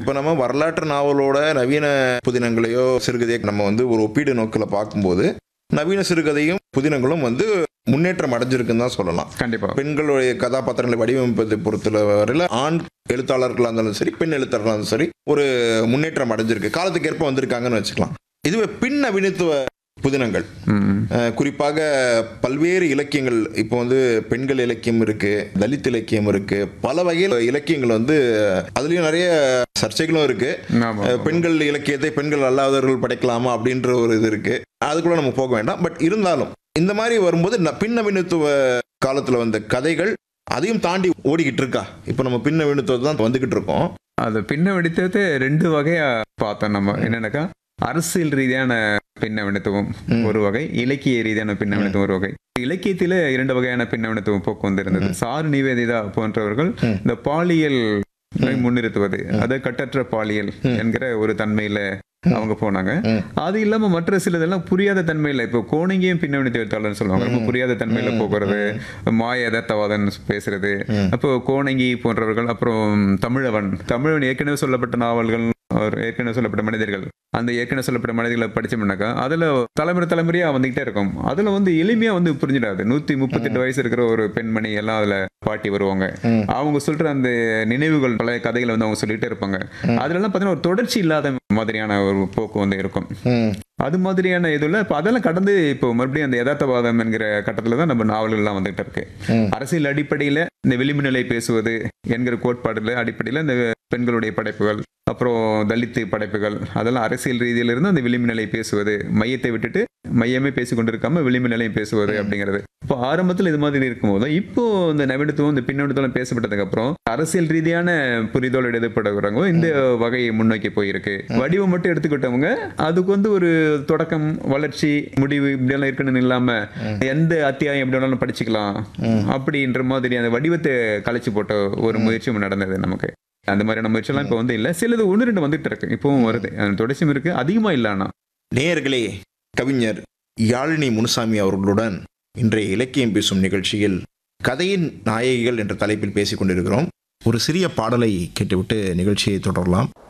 இப்போ நம்ம வரலாற்று நாவலோட நவீன புதினங்களையோ சிறுகதையை நம்ம வந்து ஒரு ஒப்பீடு நோக்கில் பார்க்கும்போது நவீன சிறுகதையும் புதினங்களும் வந்து முன்னேற்றம் அடைஞ்சிருக்குன்னு தான் சொல்லலாம் கண்டிப்பா பெண்களுடைய கதாபாத்திரங்களை வடிவமைப்பதை பொறுத்தவரையில் ஆண் எழுத்தாளர்களாக இருந்தாலும் சரி பெண் எழுத்தாளர்களாக இருந்தாலும் சரி ஒரு முன்னேற்றம் அடைஞ்சிருக்கு காலத்துக்கு ஏற்ப வந்திருக்காங்கன்னு வச்சுக்கலாம் இதுவே பின் நவீனத்துவ புதினங்கள் ம். அஹ், குறிப்பாக பல்வேறு இலக்கியங்கள் இப்போ வந்து பெண்கள் இலக்கியம் இருக்கு தலித் இலக்கியம் இருக்கு பல வகையில் இலக்கியங்கள் வந்து அதுலயும் நிறைய சர்ச்சைகளும் இருக்கு ஆமா அஹ், பெண்கள் இலக்கியத்தை பெண்கள் அல்லாதவர்கள் படைக்கலாமா அப்படின்ற ஒரு இது இருக்கு அதுக்குள்ள நம்ம போக வேண்டாம் பட் இருந்தாலும் இந்த மாதிரி வரும்போது ந- பின் நவீனத்துவ காலத்துல வந்த கதைகள் அதையும் தாண்டி ஓடிக்கிட்டு இருக்கா இப்போ நம்ம பின் நவீனத்துவத்தை தான் வந்துகிட்டு இருக்கோம் அது பின்ன வெடித்தது ரெண்டு வகையா பார்த்தோம் நம்ம என்னன்னாக்கா அரசியல் ரீதியான பின்னவனத்துவம் ம். ஒரு வகை இலக்கிய ரீதியான பின்னவனத்துவம் ஒரு வகை இலக்கியத்தில இரண்டு வகையான பின்னவனத்துவம் போக்கு வந்திருந்தது சாரு நிவேதிதா போன்றவர்கள் ம். இந்த பாலியல் முன்னிறுத்துவது அது கட்டற்ற பாலியல் என்கிற ஒரு தன்மையில அவங்க போனாங்க ம். அது இல்லாம மற்ற சிலதெல்லாம் புரியாத தன்மையில இப்போ கோணங்கியும் பின்னவனத்தை எழுத்தாளர்னு சொல்லுவாங்க ரொம்ப புரியாத தன்மையில போகிறது மாய யதார்த்தவாதன் பேசுறது ம். அப்போ கோணங்கி போன்றவர்கள் அப்புறம் தமிழவன் தமிழவன் ஏற்கனவே சொல்லப்பட்ட நாவல்கள் அவர் ஏற்கனவே சொல்லப்பட்ட மனிதர்கள் அந்த ஏற்கனவே சொல்லப்பட்ட மனிதர்களை படிச்சோம்னாக்கா அதுல தலைமுறை தலைமுறையா வந்துகிட்டே இருக்கும் அதுல வந்து எளிமையா வந்து புரிஞ்சிடாது நூத்தி முப்பத்தெட்டு வயசு இருக்கிற ஒரு பெண்மணி எல்லாம் அதுல பாட்டி வருவாங்க ம். அவங்க சொல்ற அந்த நினைவுகள் பழைய கதைகளை வந்து அவங்க சொல்லிட்டே இருப்பாங்க அதுல எல்லாம் பாத்தீங்கன்னா ஒரு தொடர்ச்சி இல்லாத மாதிரியான ஒரு போக்கு வந்து இருக்கும் ம். அது மாதிரியான இதுல இப்போ அதெல்லாம் கடந்து இப்போ மறுபடியும் அந்த யதார்த்தவாதம் என்கிற கட்டத்துல தான் நம்ம நாவல்கள்லாம் வந்துகிட்டு இருக்கு ம். அரசியல் அடிப்படையில இந்த விளிம்பு நிலை பேசுவது என்கிற கோட்பாடுல அடிப்படையில இந்த பெண்களுடைய படைப்புகள் அப்புறம் தலித்து படைப்புகள் அதெல்லாம் அரசியல் ரீதியில இருந்து அந்த விளிம்பு நிலை பேசுவது மையத்தை விட்டுட்டு மையமே பேசி கொண்டிருக்காம விளிம்பு நிலையம் பேசுவது அப்படிங்கிறது இப்போ ஆரம்பத்தில் இது மாதிரி இருக்கும்போது இப்போ இந்த நவீனத்துவம் இந்த பின்னோட்டத்துவம் பேசப்பட்டதுக்கு அப்புறம் அரசியல் ரீதியான புரிதல் எழுதப்படுறவங்க இந்த வகையை முன்னோக்கி போயிருக்கு வடிவம் மட்டும் எடுத்துக்கிட்டவங்க அதுக்கு வந்து ஒரு தொடக்கம் வளர்ச்சி முடிவு இப்படியெல்லாம் இருக்குன்னு இல்லாம எந்த அத்தியாயம் எப்படி வேணாலும் படிச்சுக்கலாம் அப்படின்ற மாதிரி அந்த வடிவத்தை கலைச்சு போட்ட ஒரு முயற்சியும் நடந்தது நமக்கு அந்த மாதிரியான முயற்சியெல்லாம் இப்போ வந்து இல்லை சிலது ஒன்று ரெண்டு வந்துட்டு இருக்கு இப்பவும் வருது அந்த தொடர்ச்சியும் இருக்கு அதிகமா இல்லை ஆனா நேயர்களே கவிஞர் யாழினி முனுசாமி அவர்களுடன் இன்றைய இலக்கியம் பேசும் நிகழ்ச்சியில் கதையின் நாயகிகள் என்ற தலைப்பில் பேசிக் கொண்டிருக்கிறோம் ஒரு சிறிய பாடலை கேட்டுவிட்டு நிகழ்ச்சியை தொடரலாம்